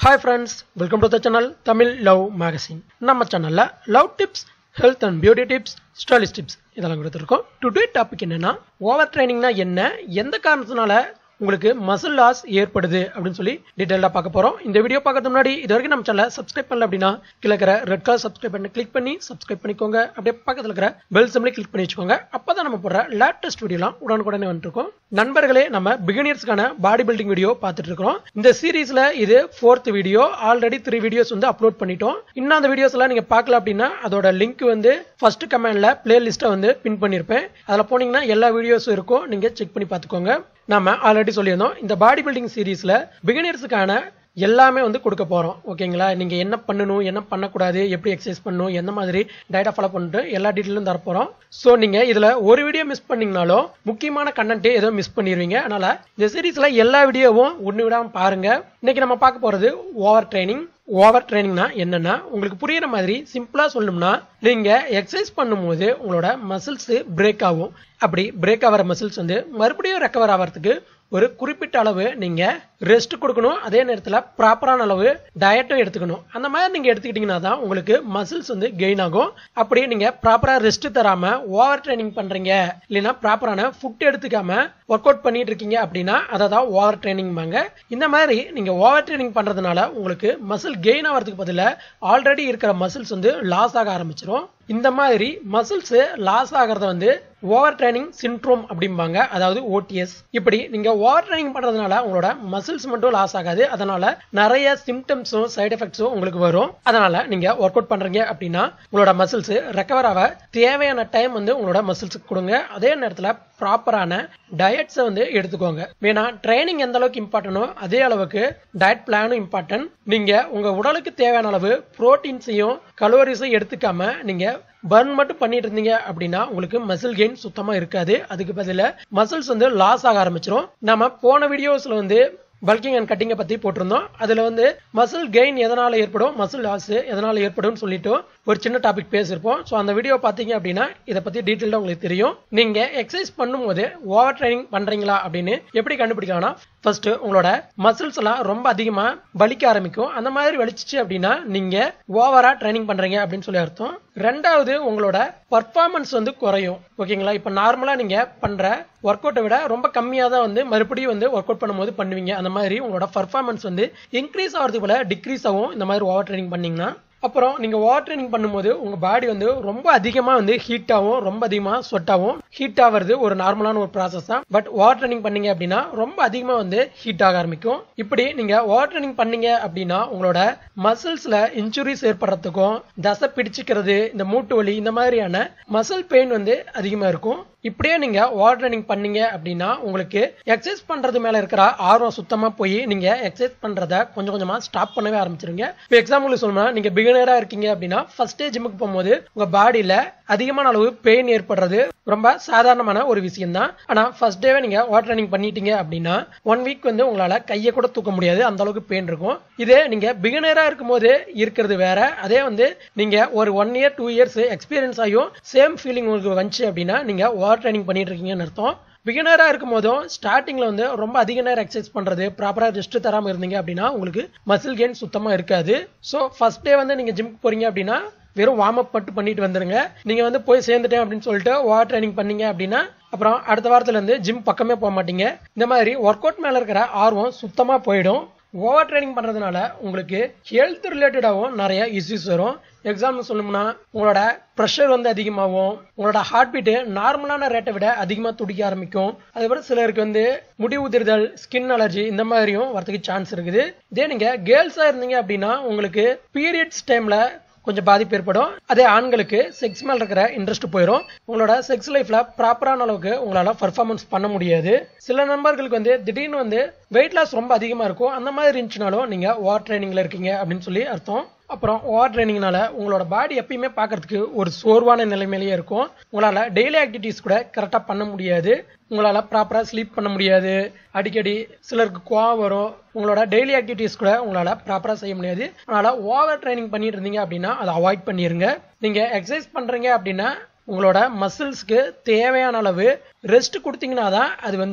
hi friends welcome to the channel Tamil love magazine நம்ம சேனலில் love tips health and beauty tips stylish tips இதெல்லாம் கொடுத்துருக்கோம் today topic என்னன்னா over ட்ரைனிங்னா என்ன எந்த காரணத்தினால உங்களுக்கு மசில் லாஸ் ஏற்படுது அப்படின்னு சொல்லி டீட்டெயிலாக பார்க்க போகிறோம் இந்த வீடியோ பார்க்கறது முன்னாடி இது வரைக்கும் நம்ம சேனலை சப்ஸ்கிரைப் பண்ணல அப்படின்னா கீழே இருக்கிற ரெட் கலர் சப்ஸ்கிரைப் பண்ணி கிளிக் பண்ணி சப்ஸ்கிரைப் பண்ணிக்கோங்க அப்படியே பக்கத்தில் இருக்கிற பெல் சிம்லி கிளிக் பண்ணி வச்சுக்கோங்க அப்போ தான் நம்ம போடுற லேட்டஸ்ட் வீடியோலாம் உடனுக்குடனே வந்துருக்கோம் நண்பர்களே நம்ம பிகினியர்ஸ்க்கான பாடி பில்டிங் வீடியோ பார்த்துட்டு இருக்கிறோம் இந்த சீரீஸ்ல இது fourth video already three videos வந்து அப்லோட் பண்ணிட்டோம் இன்னும் அந்த வீடியோஸ் எல்லாம் நீங்க பார்க்கல அப்படின்னா அதோட லிங்க் வந்து ஃபர்ஸ்ட் கமெண்ட்ல பிளேலிஸ்ட்டை வந்து பின் பண்ணியிருப்பேன் அதில் போனீங்கன்னா எல்லா வீடியோஸும் இருக்கும் நீங்க செக் பண்ணி பார்த்துக்கோங்க நாம ஆல்ரெடி சொல்லியிருந்தோம் இந்த பாடி பில்டிங் சீரீஸ்ல பிகினியர்ஸுக்கான எல்லாமே வந்து கொடுக்க போகிறோம் ஓகேங்களா நீங்கள் என்ன பண்ணணும் என்ன பண்ணக்கூடாது எப்படி எக்ஸசைஸ் பண்ணணும் எந்த மாதிரி டயட்டை ஃபாலோ பண்ணிட்டு எல்லா டீட்டெயிலும் தரப்போகிறோம் ஸோ நீங்கள் இதில் ஒரு வீடியோ மிஸ் பண்ணீங்கனாலும் முக்கியமான கண்டென்ட்டே ஏதோ மிஸ் பண்ணிடுவீங்க அதனால் இந்த சீரீஸில் எல்லா வீடியோவும் ஒன்று விடாமல் பாருங்கள் இன்னைக்கு நம்ம பார்க்க போகிறது ஓவர் ட்ரைனிங் ஓவர் ட்ரைனிங்னா என்னன்னா உங்களுக்கு புரியுற மாதிரி சிம்பிளா சொல்லணும்னா நீங்க எக்ஸசைஸ் பண்ணும்போது உங்களோட மசில்ஸ் பிரேக் ஆகும் அப்படி பிரேக் ஆகிற மசில்ஸ் வந்து மறுபடியும் ரெக்கவர் ஆகிறதுக்கு ஒரு குறிப்பிட்ட அளவு நீங்க ரெஸ்ட் கொடுக்கணும் அதே நேரத்தில் ப்ராப்பரான அளவு டயட்டும் எடுத்துக்கணும் அந்த மாதிரி நீங்க எடுத்துக்கிட்டீங்கன்னா தான் உங்களுக்கு மசில்ஸ் வந்து கெயின் ஆகும் அப்படி நீங்க ப்ராப்பரா ரெஸ்ட் தராம ஓவர் ட்ரைனிங் பண்றீங்க இல்லைன்னா ப்ராப்பரான ஃபுட் எடுத்துக்காம ஒர்க் அவுட் பண்ணிட்டு இருக்கீங்க அப்படின்னா அதை தான் ஓவர் ட்ரைனிங் பாங்க இந்த மாதிரி நீங்க ஓவர் ட்ரைனிங் பண்றதுனால உங்களுக்கு மசில் கெயின் ஆகிறதுக்கு பதிலாக ஆல்ரெடி இருக்கிற மசில்ஸ் வந்து லாஸ் ஆக ஆரம்பிச்சிடும் இந்த மாதிரி மசில்ஸ் லாஸ் ஆகிறத வந்து ஓவர் ட்ரைனிங் சின்ட்ரோம் அப்படிம்பாங்க அதாவது ஓடிஎஸ் இப்படி நீங்க ஓவர் ட்ரைனிங் பண்றதுனால உங்களோட மசில்ஸ் மட்டும் லாஸ் ஆகாது அதனால நிறைய சிம்டம்ஸும் சைடு எஃபெக்ட்ஸும் உங்களுக்கு வரும் அதனால நீங்க ஒர்க் அவுட் பண்றீங்க அப்படின்னா உங்களோட மசில்ஸ் ரெக்கவர் ஆக தேவையான டைம் வந்து உங்களோட மசில்ஸுக்கு கொடுங்க அதே நேரத்தில் ப்ராப்பரான டயட்ஸை வந்து எடுத்துக்கோங்க ஏன்னா ட்ரைனிங் எந்த அளவுக்கு இம்பார்ட்டனோ அதே அளவுக்கு டயட் பிளானும் இம்பார்ட்டன்ட் நீங்க உங்க உடலுக்கு தேவையான அளவு புரோட்டீன்ஸையும் கலோரிஸையும் எடுத்துக்காம நீங்க பர்ன் மட்டும் பண்ணிட்டு இருந்தீங்க அப்படின்னா உங்களுக்கு மசில் கெயின் சுத்தமா இருக்காது அதுக்கு பதில மசில்ஸ் வந்து லாஸ் ஆக ஆரம்பிச்சிடும் நம்ம போன வீடியோஸ்ல வந்து பல்கிங் அண்ட் கட்டிங்கை பத்தி போட்டிருந்தோம் அதுல வந்து மசில் கெயின் எதனால ஏற்படும் மசில் லாஸ் எதனால ஏற்படும் சொல்லிட்டு ஒரு சின்ன டாபிக் பேசியிருப்போம் ஸோ அந்த வீடியோ பார்த்தீங்க அப்படின்னா இதை பத்தி டீட்டெயிலாக உங்களுக்கு தெரியும் நீங்க எக்ஸசைஸ் பண்ணும்போது ஓவர் ட்ரைனிங் பண்றீங்களா அப்படின்னு எப்படி கண்டுபிடிக்கலாம்னா ஃபர்ஸ்ட் உங்களோட மசில்ஸ் எல்லாம் ரொம்ப அதிகமா வலிக்க ஆரம்பிக்கும் அந்த மாதிரி வலிச்சிச்சு அப்படின்னா நீங்க ஓவரா ட்ரைனிங் பண்றீங்க அப்படின்னு சொல்லி அர்த்தம் ரெண்டாவது உங்களோட பர்ஃபார்மன்ஸ் வந்து குறையும் ஓகேங்களா இப்போ நார்மலா நீங்க பண்ற ஒர்க் அவுட்டை விட ரொம்ப கம்மியாக தான் வந்து மறுபடியும் வந்து ஒர்க் அவுட் பண்ணும்போது பண்ணுவீங்க அந்த மாதிரி உங்களோட பர்ஃபார்மன்ஸ் வந்து இன்க்ரீஸ் ஆகிறதுக்கு போல டிக்ரீஸ் ஆகும் இந்த மாதிரி ஓவர் ட்ரைனிங் பண்ணீங்கன்னா அப்புறம் நீங்க ஓவர் ட்ரைனிங் பண்ணும்போது உங்க பாடி வந்து ரொம்ப அதிகமா வந்து ஹீட் ஆகும் ரொம்ப அதிகமா ஸ்வெட் ஆகும் ஹீட் ஆகிறது ஒரு நார்மலான ஒரு ப்ராசஸ் தான் பட் ஓவர் ட்ரைனிங் பண்ணீங்க அப்படின்னா ரொம்ப அதிகமா வந்து ஹீட் ஆக ஆரம்பிக்கும் இப்படி நீங்க ஓவர் ட்ரைனிங் பண்ணீங்க அப்படின்னா உங்களோட மசில்ஸ்ல இன்ஜுரிஸ் ஏற்படுறதுக்கும் தசை பிடிச்சிக்கிறது இந்த மூட்டு வலி இந்த மாதிரியான மசில் பெயின் வந்து அதிகமா இருக்கும் இப்படியே நீங்க ஓவர் ட்ரைனிங் பண்ணீங்க அப்படின்னா உங்களுக்கு எக்ஸசைஸ் பண்றது மேல இருக்கிற ஆர்வம் சுத்தமா போய் நீங்க எக்ஸசைஸ் பண்றத கொஞ்சம் கொஞ்சமா ஸ்டாப் பண்ணவே ஆரம்பிச்சிருங்க இப்போ எக்ஸாம்பிள் சொல்லணும்னா நீங்க பிகினரா இருக்கீங்க அப்படின்னா ஃபர்ஸ்ட் டே ஜிம்முக்கு போகும்போது உங்க பாடியில அதிகமான அளவு பெயின் ஏற்படுறது ரொம்ப சாதாரணமான ஒரு விஷயம் தான் ஆனா ஃபர்ஸ்ட் டேவே நீங்க ஓவர் ட்ரைனிங் பண்ணிட்டீங்க அப்படின்னா ஒன் வீக் வந்து உங்களால கையை கூட தூக்க முடியாது அந்த அளவுக்கு பெயின் இருக்கும் இதே நீங்க பிகினரா இருக்கும்போது இருக்கிறது வேற அதே வந்து நீங்க ஒரு one year two years experience ஆகியும் சேம் ஃபீலிங் உங்களுக்கு வந்துச்சு அப்படின்னா நீங்க ஓவர் ட்ரைனிங் பண்ணிட்டு இருக்கீங்கன்னு அர்த்தம் பிகினரா இருக்கும் போதும் ஸ்டார்டிங்ல வந்து ரொம்ப அதிக நேரம் எக்ஸசைஸ் பண்றது ப்ராப்பரா ரெஸ்ட் தராம இருந்தீங்க அப்படின்னா உங்களுக்கு மசில் கெயின் சுத்தமா இருக்காது ஸோ ஃபர்ஸ்ட் டே வந்து நீங்க ஜிம்க்கு போறீங்க அப்படின்னா வெறும் வார்ம் அப் மட்டும் பண்ணிட்டு வந்துருங்க நீங்க வந்து போய் சேர்ந்துட்டேன் அப்படின்னு சொல்லிட்டு ஓவர் ட்ரைனிங் பண்ணீங்க அப்படின்னா அப்புறம் அடுத்த வாரத்துல இருந்து ஜிம் பக்கமே போக மாட்டீங்க இந்த மாதிரி ஒர்க் அவுட் மேல இருக்கிற ஆர்வம் சுத்தமா போயிடும் ஓவர் ட்ரைனிங் பண்றதுனால உங்களுக்கு ஹெல்த் ரிலேட்டடாகவும் நிறைய இஷ்யூஸ் வரும் எக்ஸாம்பிள் சொல்லணும்னா உங்களோட ப்ரெஷர் வந்து அதிகமாகும் உங்களோட ஹார்ட் பீட்டு நார்மலான ரேட்டை விட அதிகமாக துடிக்க ஆரம்பிக்கும் அதுக்கப்புறம் சிலருக்கு வந்து முடி உதிர்தல் ஸ்கின் அலர்ஜி இந்த மாதிரியும் வரதுக்கு சான்ஸ் இருக்குது இதே நீங்க கேர்ள்ஸா இருந்தீங்க அப்படின்னா உங்களுக்கு பீரியட்ஸ் டைம்ல கொஞ்சம் பாதிப்பு ஏற்படும் அதே ஆண்களுக்கு செக்ஸ் மேல இருக்கிற இன்ட்ரெஸ்ட் போயிடும் உங்களோட செக்ஸ் லைஃப்ல ப்ராப்பரான அளவுக்கு உங்களால பர்ஃபார்மன்ஸ் பண்ண முடியாது சில நண்பர்களுக்கு வந்து திடீர்னு வந்து வெயிட் லாஸ் ரொம்ப அதிகமா இருக்கும் அந்த மாதிரி இருந்துச்சுனாலும் நீங்க ஓவர் ட்ரைனிங்ல இருக்கீங்க அப்படின்னு சொல்லி அர்த்தம் அப்புறம் ஓவர் ட்ரைனிங்னால உங்களோட பாடி எப்பயுமே பார்க்கறதுக்கு ஒரு சோர்வான நிலைமையிலேயே இருக்கும் உங்களால் டெய்லி ஆக்டிவிட்டீஸ் கூட கரெக்டாக பண்ண முடியாது உங்களால் ப்ராப்பராக ஸ்லீப் பண்ண முடியாது அடிக்கடி சிலருக்கு கோவம் வரும் உங்களோட டெய்லி ஆக்டிவிட்டீஸ் கூட உங்களால் ப்ராப்பராக செய்ய முடியாது அதனால் ஓவர் ட்ரைனிங் பண்ணிட்டு இருந்தீங்க அப்படின்னா அதை அவாய்ட் பண்ணிடுங்க நீங்கள் எக்ஸசைஸ் பண்ணுறீங்க அப்படின்னா உங்களோட மசில்ஸ்க்கு தேவையான அளவு ரெஸ்ட் கொடுத்தீங்கன்னா தான் அது வந்து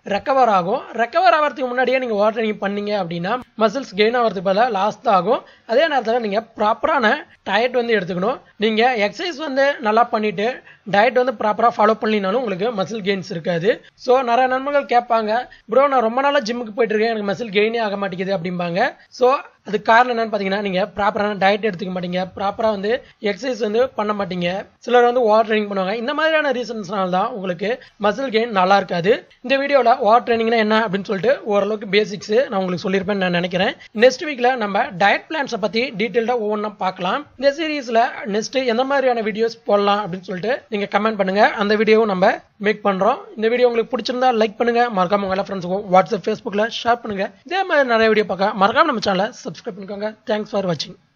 ரெக்கவர் ஆகும் ரெக்கவர் ஆகிறதுக்கு முன்னாடியே நீங்கள் ஓவர் ட்ரைனிங் பண்ணீங்க அப்படின்னா மசில்ஸ் கெயின் ஆகிறதுக்கு பதிலாக லாஸ் தான் ஆகும் அதே நேரத்தில் நீங்கள் ப்ராப்பரான டயட் வந்து எடுத்துக்கணும் நீங்கள் எக்ஸசைஸ் வந்து நல்லா பண்ணிட்டு டயட் வந்து ப்ராப்பராக ஃபாலோ பண்ணினாலும் உங்களுக்கு மசில் கெயின்ஸ் இருக்காது ஸோ நிறைய நண்பர்கள் கேட்பாங்க ப்ரோ நான் ரொம்ப நாளாக ஜிம்முக்கு போயிட்டு இருக்கேன் எனக்கு மசில் கெயினே ஆக மாட்டேங்குது அப்படிம்பாங்க ஸோ அதுக்கு காரணம் என்னன்னு பார்த்தீங்கன்னா நீங்கள் ப்ராப்பரான டயட் எடுத்துக்க மாட்டீங்க ப்ராப்பராக வந்து எக்ஸசைஸ் வந்து பண்ண மாட்டீங்க சிலர் வந்து ஓவர் ட்ரைனிங் பண்ணுவாங்க இந்த மாதிரியான ரீசன்ஸ்னால தான் உங்களுக்கு மசில் கெயின் நல்லா இருக்காது இந்த வீடியோவில் ஓவர் ட்ரைனிங்னா என்ன அப்படின்னு சொல்லிட்டு ஓரளவுக்கு பேசிக்ஸ் நான் உங்களுக்கு சொல்லியிருப்பேன்னு நான் நினைக்கிறேன் நெக்ஸ்ட் வீக்கில் நம்ம டயட் பிளான்ஸை பற்றி டீட்டெயில்டாக ஒவ்வொன்றா பார்க்கலாம் இந்த சீரீஸில் நெக்ஸ்ட் எந்த மாதிரியான வீடியோஸ் போடலாம் அப்படின்னு சொல்லிட்டு நீங்கள் கமெண்ட் பண்ணுங்க அந்த வீடியோவும் நம்ம மேக் பண்ணுறோம் இந்த வீடியோ உங்களுக்கு பிடிச்சிருந்தா லைக் பண்ணுங்க மறக்காம உங்க எல்லா ஃப்ரெண்ட்ஸுக்கும் வாட்ஸ்அப் ஃபேஸ்புக்கில் ஷேர் பண்ணுங்க இதே மாதிரி நிறைய வீடியோ பார்க்க மறக்காம நம்ம சேனலை சப்ஸ்கிரைப் பண்ணிக்கோங்க தேங்க்ஸ் ஃபார் வாட்சிங்